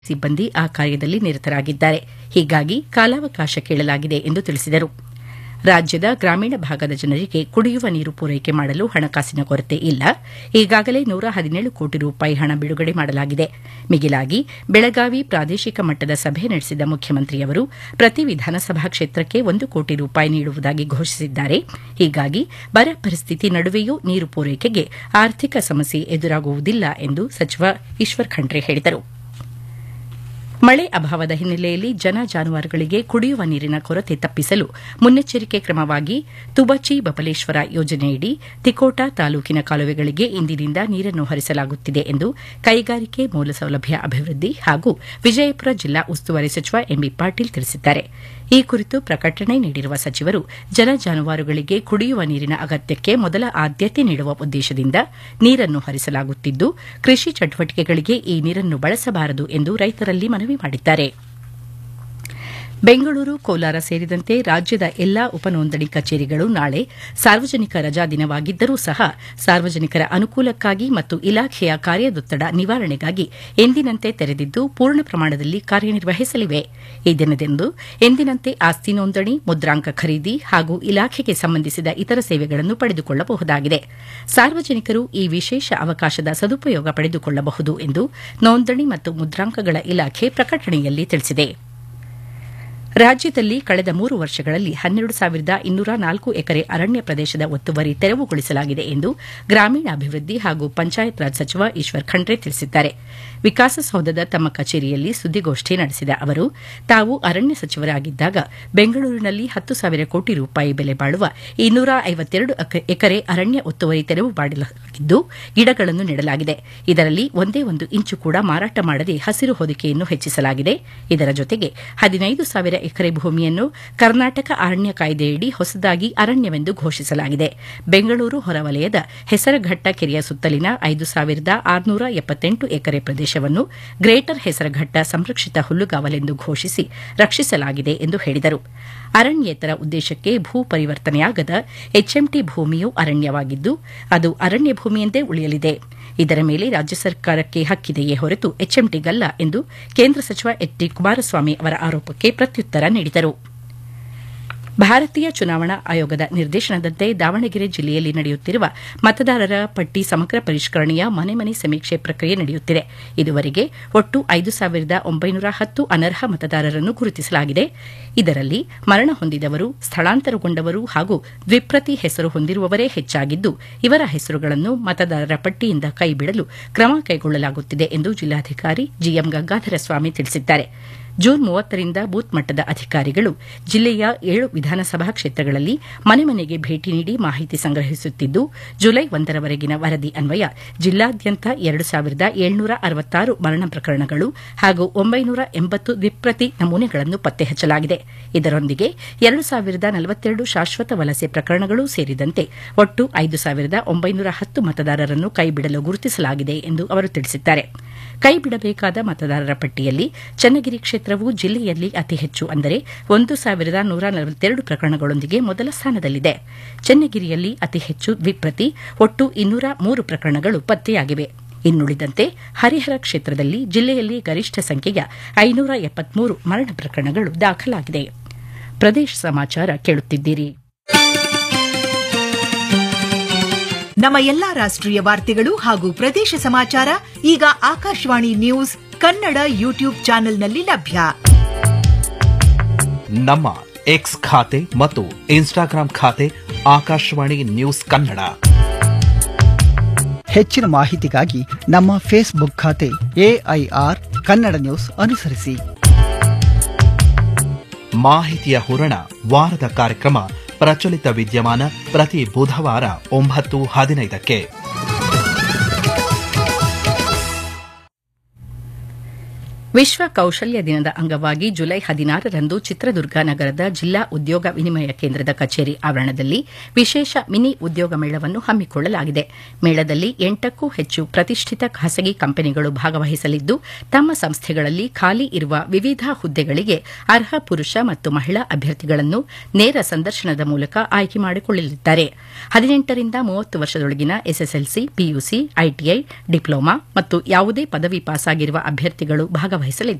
ಸಿಬ್ಬಂದಿ ಆ ಕಾರ್ಯದಲ್ಲಿ ನಿರತರಾಗಿದ್ದಾರೆ ಹೀಗಾಗಿ ಕಾಲಾವಕಾಶ ಕೇಳಲಾಗಿದೆ ಎಂದು ತಿಳಿಸಿದರು ರಾಜ್ಯದ ಗ್ರಾಮೀಣ ಭಾಗದ ಜನರಿಗೆ ಕುಡಿಯುವ ನೀರು ಪೂರೈಕೆ ಮಾಡಲು ಹಣಕಾಸಿನ ಕೊರತೆ ಇಲ್ಲ ಈಗಾಗಲೇ ನೂರ ಹದಿನೇಳು ಕೋಟಿ ರೂಪಾಯಿ ಹಣ ಬಿಡುಗಡೆ ಮಾಡಲಾಗಿದೆ ಮಿಗಿಲಾಗಿ ಬೆಳಗಾವಿ ಪ್ರಾದೇಶಿಕ ಮಟ್ಟದ ಸಭೆ ನಡೆಸಿದ ಮುಖ್ಯಮಂತ್ರಿಯವರು ಪ್ರತಿ ವಿಧಾನಸಭಾ ಕ್ಷೇತ್ರಕ್ಕೆ ಒಂದು ಕೋಟಿ ರೂಪಾಯಿ ನೀಡುವುದಾಗಿ ಘೋಷಿಸಿದ್ದಾರೆ ಹೀಗಾಗಿ ಬರ ಪರಿಸ್ಥಿತಿ ನಡುವೆಯೂ ನೀರು ಪೂರೈಕೆಗೆ ಆರ್ಥಿಕ ಸಮಸ್ಯೆ ಎದುರಾಗುವುದಿಲ್ಲ ಎಂದು ಸಚಿವ ಈಶ್ವರ್ ಖಂಡ್ರೆ ಹೇಳಿದರು ಮಳೆ ಅಭಾವದ ಹಿನ್ನೆಲೆಯಲ್ಲಿ ಜನ ಜಾನುವಾರುಗಳಿಗೆ ಕುಡಿಯುವ ನೀರಿನ ಕೊರತೆ ತಪ್ಪಿಸಲು ಮುನ್ನೆಚ್ಚರಿಕೆ ಕ್ರಮವಾಗಿ ತುಬಚಿ ಬಬಲೇಶ್ವರ ಯೋಜನೆಯಡಿ ತಿಕೋಟ ತಾಲೂಕಿನ ಕಾಲುವೆಗಳಿಗೆ ಇಂದಿನಿಂದ ನೀರನ್ನು ಹರಿಸಲಾಗುತ್ತಿದೆ ಎಂದು ಕೈಗಾರಿಕೆ ಮೂಲಸೌಲಭ್ಯ ಅಭಿವೃದ್ಧಿ ಹಾಗೂ ವಿಜಯಪುರ ಜಿಲ್ಲಾ ಉಸ್ತುವಾರಿ ಸಚಿವ ಎಂಬಿ ಪಾಟೀಲ್ ತಿಳಿಸಿದ್ದಾರೆ ಈ ಕುರಿತು ಪ್ರಕಟಣೆ ನೀಡಿರುವ ಸಚಿವರು ಜನ ಜಾನುವಾರುಗಳಿಗೆ ಕುಡಿಯುವ ನೀರಿನ ಅಗತ್ಯಕ್ಕೆ ಮೊದಲ ಆದ್ಯತೆ ನೀಡುವ ಉದ್ದೇಶದಿಂದ ನೀರನ್ನು ಹರಿಸಲಾಗುತ್ತಿದ್ದು ಕೃಷಿ ಚಟುವಟಿಕೆಗಳಿಗೆ ಈ ನೀರನ್ನು ಬಳಸಬಾರದು ಎಂದು ರೈತರಲ್ಲಿ ಮನವಿ ಮಾಡಿದ್ದಾರೆ ಬೆಂಗಳೂರು ಕೋಲಾರ ಸೇರಿದಂತೆ ರಾಜ್ಯದ ಎಲ್ಲಾ ಉಪನೋಂದಣಿ ಕಚೇರಿಗಳು ನಾಳೆ ಸಾರ್ವಜನಿಕ ರಜಾ ದಿನವಾಗಿದ್ದರೂ ಸಹ ಸಾರ್ವಜನಿಕರ ಅನುಕೂಲಕ್ಕಾಗಿ ಮತ್ತು ಇಲಾಖೆಯ ಕಾರ್ಯದೊತ್ತಡ ನಿವಾರಣೆಗಾಗಿ ಎಂದಿನಂತೆ ತೆರೆದಿದ್ದು ಪೂರ್ಣ ಪ್ರಮಾಣದಲ್ಲಿ ಕಾರ್ಯನಿರ್ವಹಿಸಲಿವೆ ಈ ದಿನದಂದು ಎಂದಿನಂತೆ ಆಸ್ತಿ ನೋಂದಣಿ ಮುದ್ರಾಂಕ ಖರೀದಿ ಹಾಗೂ ಇಲಾಖೆಗೆ ಸಂಬಂಧಿಸಿದ ಇತರ ಸೇವೆಗಳನ್ನು ಪಡೆದುಕೊಳ್ಳಬಹುದಾಗಿದೆ ಸಾರ್ವಜನಿಕರು ಈ ವಿಶೇಷ ಅವಕಾಶದ ಸದುಪಯೋಗ ಪಡೆದುಕೊಳ್ಳಬಹುದು ಎಂದು ನೋಂದಣಿ ಮತ್ತು ಮುದ್ರಾಂಕಗಳ ಇಲಾಖೆ ಪ್ರಕಟಣೆಯಲ್ಲಿ ತಿಳಿಸಿದೆ ರಾಜ್ಯದಲ್ಲಿ ಕಳೆದ ಮೂರು ವರ್ಷಗಳಲ್ಲಿ ಹನ್ನೆರಡು ಸಾವಿರದ ಇನ್ನೂರ ನಾಲ್ಕು ಎಕರೆ ಅರಣ್ಯ ಪ್ರದೇಶದ ಒತ್ತುವರಿ ತೆರವುಗೊಳಿಸಲಾಗಿದೆ ಎಂದು ಗ್ರಾಮೀಣಾಭಿವೃದ್ಧಿ ಹಾಗೂ ಪಂಚಾಯತ್ ರಾಜ್ ಸಚಿವ ಈಶ್ವರ್ ಖಂಡ್ರೆ ತಿಳಿಸಿದ್ದಾರೆ ವಿಕಾಸಸೌಧದ ತಮ್ಮ ಕಚೇರಿಯಲ್ಲಿ ಸುದ್ದಿಗೋಷ್ಠಿ ನಡೆಸಿದ ಅವರು ತಾವು ಅರಣ್ಯ ಸಚಿವರಾಗಿದ್ದಾಗ ಬೆಂಗಳೂರಿನಲ್ಲಿ ಹತ್ತು ಸಾವಿರ ಕೋಟಿ ರೂಪಾಯಿ ಬೆಲೆ ಬಾಳುವ ಇನ್ನೂರ ಐವತ್ತೆರಡು ಎಕರೆ ಅರಣ್ಯ ಒತ್ತುವರಿ ತೆರವು ಮಾಡಲಾಗಿದ್ದು ಗಿಡಗಳನ್ನು ನೆಡಲಾಗಿದೆ ಇದರಲ್ಲಿ ಒಂದೇ ಒಂದು ಇಂಚು ಕೂಡ ಮಾರಾಟ ಮಾಡದೆ ಹಸಿರು ಹೊದಿಕೆಯನ್ನು ಹೆಚ್ಚಿಸಲಾಗಿದೆ ಇದರ ಜೊತೆಗೆ ಹದಿನೈದು ಸಾವಿರ ಎಕರೆ ಭೂಮಿಯನ್ನು ಕರ್ನಾಟಕ ಅರಣ್ಯ ಕಾಯ್ದೆಯಡಿ ಹೊಸದಾಗಿ ಅರಣ್ಯವೆಂದು ಘೋಷಿಸಲಾಗಿದೆ ಬೆಂಗಳೂರು ಹೊರವಲಯದ ಹೆಸರಘಟ್ಟ ಕೆರೆಯ ಸುತ್ತಲಿನ ಐದು ಸಾವಿರದ ಆರುನೂರ ಎಪ್ಪತ್ತೆಂಟು ಎಕರೆ ಪ್ರದೇಶವನ್ನು ಗ್ರೇಟರ್ ಹೆಸರಘಟ್ಟ ಸಂರಕ್ಷಿತ ಹುಲ್ಲುಗಾವಲೆಂದು ಘೋಷಿಸಿ ರಕ್ಷಿಸಲಾಗಿದೆ ಎಂದು ಹೇಳಿದರು ಅರಣ್ಯೇತರ ಉದ್ದೇಶಕ್ಕೆ ಭೂ ಪರಿವರ್ತನೆಯಾಗದ ಎಚ್ಎಂಟಿ ಭೂಮಿಯು ಅರಣ್ಯವಾಗಿದ್ದು ಅದು ಅರಣ್ಯ ಭೂಮಿಯೆಂದೇ ಉಳಿಯಲಿದೆ ಇದರ ಮೇಲೆ ರಾಜ್ಯ ಸರ್ಕಾರಕ್ಕೆ ಹಕ್ಕಿದೆಯೇ ಹೊರತು ಎಚ್ಎಂಟಿಗಲ್ಲ ಎಂದು ಕೇಂದ್ರ ಸಚಿವ ಎಚ್ ಡಿ ಕುಮಾರಸ್ವಾಮಿ ಅವರ ಆರೋಪಕ್ಕೆ ಪ್ರತ್ಯುತ್ತರ ನೀಡಿದರು ಭಾರತೀಯ ಚುನಾವಣಾ ಆಯೋಗದ ನಿರ್ದೇಶನದಂತೆ ದಾವಣಗೆರೆ ಜಿಲ್ಲೆಯಲ್ಲಿ ನಡೆಯುತ್ತಿರುವ ಮತದಾರರ ಪಟ್ಟಿ ಸಮಗ್ರ ಪರಿಷ್ಕರಣೆಯ ಮನೆ ಮನೆ ಸಮೀಕ್ಷೆ ಪ್ರಕ್ರಿಯೆ ನಡೆಯುತ್ತಿದೆ ಇದುವರೆಗೆ ಒಟ್ಟು ಐದು ಸಾವಿರದ ಒಂಬೈನೂರ ಹತ್ತು ಅನರ್ಹ ಮತದಾರರನ್ನು ಗುರುತಿಸಲಾಗಿದೆ ಇದರಲ್ಲಿ ಮರಣ ಹೊಂದಿದವರು ಸ್ಥಳಾಂತರಗೊಂಡವರು ಹಾಗೂ ದ್ವಿಪ್ರತಿ ಹೆಸರು ಹೊಂದಿರುವವರೇ ಹೆಚ್ಚಾಗಿದ್ದು ಇವರ ಹೆಸರುಗಳನ್ನು ಮತದಾರರ ಪಟ್ಟಿಯಿಂದ ಕೈಬಿಡಲು ಕ್ರಮ ಕೈಗೊಳ್ಳಲಾಗುತ್ತಿದೆ ಎಂದು ಜಿಲ್ಲಾಧಿಕಾರಿ ಜಿಎಂ ಗಂಗಾಧರ ಸ್ವಾಮಿ ತಿಳಿಸಿದ್ದಾರೆ ಜೂನ್ ಮೂವತ್ತರಿಂದ ಬೂತ್ ಮಟ್ಟದ ಅಧಿಕಾರಿಗಳು ಜಿಲ್ಲೆಯ ಏಳು ವಿಧಾನಸಭಾ ಕ್ಷೇತ್ರಗಳಲ್ಲಿ ಮನೆ ಮನೆಗೆ ಭೇಟಿ ನೀಡಿ ಮಾಹಿತಿ ಸಂಗ್ರಹಿಸುತ್ತಿದ್ದು ಜುಲೈ ಒಂದರವರೆಗಿನ ವರದಿ ಅನ್ವಯ ಜಿಲ್ಲಾದ್ಯಂತ ಎರಡು ಸಾವಿರದ ಏಳ್ನೂರ ಅರವತ್ತಾರು ಮರಣ ಪ್ರಕರಣಗಳು ಹಾಗೂ ಒಂಬೈನೂರ ಎಂಬತ್ತು ದ್ವಿಪ್ರತಿ ನಮೂನೆಗಳನ್ನು ಪತ್ತೆ ಹಚ್ಚಲಾಗಿದೆ ಇದರೊಂದಿಗೆ ಎರಡು ಸಾವಿರದ ನಲವತ್ತೆರಡು ಶಾಶ್ವತ ವಲಸೆ ಪ್ರಕರಣಗಳೂ ಸೇರಿದಂತೆ ಒಟ್ಟು ಐದು ಸಾವಿರದ ಒಂಬೈನೂರ ಹತ್ತು ಮತದಾರರನ್ನು ಕೈಬಿಡಲು ಗುರುತಿಸಲಾಗಿದೆ ಎಂದು ಅವರು ತಿಳಿಸಿದ್ದಾರೆ ಕೈಬಿಡಬೇಕಾದ ಮತದಾರರ ಪಟ್ಟಿಯಲ್ಲಿ ಚನ್ನಗಿರಿ ಕ್ಷೇತ್ರವು ಜಿಲ್ಲೆಯಲ್ಲಿ ಅತಿ ಹೆಚ್ಚು ಅಂದರೆ ಒಂದು ಸಾವಿರದ ನೂರ ನಲವತ್ತೆರಡು ಪ್ರಕರಣಗಳೊಂದಿಗೆ ಮೊದಲ ಸ್ಥಾನದಲ್ಲಿದೆ ಚನ್ನಗಿರಿಯಲ್ಲಿ ಅತಿ ಹೆಚ್ಚು ದ್ವಿಪ್ರತಿ ಒಟ್ಟು ಇನ್ನೂರ ಮೂರು ಪ್ರಕರಣಗಳು ಪತ್ತೆಯಾಗಿವೆ ಇನ್ನುಳಿದಂತೆ ಹರಿಹರ ಕ್ಷೇತ್ರದಲ್ಲಿ ಜಿಲ್ಲೆಯಲ್ಲಿ ಗರಿಷ್ಠ ಸಂಖ್ಯೆಯ ಐನೂರ ಎಪ್ಪತ್ಮೂರು ಮರಣ ಪ್ರಕರಣಗಳು ದಾಖಲಾಗಿದೆ ಪ್ರದೇಶ ಸಮಾಚಾರ ಕೇಳುತ್ತಿದ್ದೀರಿ ನಮ್ಮ ಎಲ್ಲಾ ರಾಷ್ಟ್ರೀಯ ವಾರ್ತೆಗಳು ಹಾಗೂ ಪ್ರದೇಶ ಸಮಾಚಾರ ಈಗ ಆಕಾಶವಾಣಿ ನ್ಯೂಸ್ ಕನ್ನಡ ಯೂಟ್ಯೂಬ್ ಚಾನೆಲ್ನಲ್ಲಿ ಲಭ್ಯ ನಮ್ಮ ಎಕ್ಸ್ ಖಾತೆ ಮತ್ತು ಇನ್ಸ್ಟಾಗ್ರಾಂ ಖಾತೆ ಆಕಾಶವಾಣಿ ನ್ಯೂಸ್ ಕನ್ನಡ ಹೆಚ್ಚಿನ ಮಾಹಿತಿಗಾಗಿ ನಮ್ಮ ಫೇಸ್ಬುಕ್ ಖಾತೆ ಎಐಆರ್ ಕನ್ನಡ ನ್ಯೂಸ್ ಅನುಸರಿಸಿ ಮಾಹಿತಿಯ ಹೂರಣ ವಾರದ ಕಾರ್ಯಕ್ರಮ ಪ್ರಚಲಿತ ವಿದ್ಯಮಾನ ಪ್ರತಿ ಬುಧವಾರ ಒಂಬತ್ತು ಹದಿನೈದಕ್ಕೆ ವಿಶ್ವ ಕೌಶಲ್ಯ ದಿನದ ಅಂಗವಾಗಿ ಜುಲೈ ಹದಿನಾರರಂದು ಚಿತ್ರದುರ್ಗ ನಗರದ ಜಿಲ್ಲಾ ಉದ್ಯೋಗ ವಿನಿಮಯ ಕೇಂದ್ರದ ಕಚೇರಿ ಆವರಣದಲ್ಲಿ ವಿಶೇಷ ಮಿನಿ ಉದ್ಯೋಗ ಮೇಳವನ್ನು ಹಮ್ಮಿಕೊಳ್ಳಲಾಗಿದೆ ಮೇಳದಲ್ಲಿ ಎಂಟಕ್ಕೂ ಹೆಚ್ಚು ಪ್ರತಿಷ್ಠಿತ ಖಾಸಗಿ ಕಂಪನಿಗಳು ಭಾಗವಹಿಸಲಿದ್ದು ತಮ್ಮ ಸಂಸ್ಥೆಗಳಲ್ಲಿ ಖಾಲಿ ಇರುವ ವಿವಿಧ ಹುದ್ದೆಗಳಿಗೆ ಅರ್ಹ ಪುರುಷ ಮತ್ತು ಮಹಿಳಾ ಅಭ್ಯರ್ಥಿಗಳನ್ನು ನೇರ ಸಂದರ್ಶನದ ಮೂಲಕ ಆಯ್ಕೆ ಮಾಡಿಕೊಳ್ಳಲಿದ್ದಾರೆ ಹದಿನೆಂಟರಿಂದ ಮೂವತ್ತು ವರ್ಷದೊಳಗಿನ ಎಸ್ಎಸ್ಎಲ್ಸಿ ಪಿಯುಸಿ ಐಟಿಐ ಡಿಪ್ಲೊಮಾ ಮತ್ತು ಯಾವುದೇ ಪದವಿ ಪಾಸಾಗಿರುವ ಅಭ್ಯರ್ಥಿಗಳು ಭಾಗವಹಿಸಲಿದ್ದಾರೆ ಭಾಗವಹಿಸಲಿದ್ದಾರೆ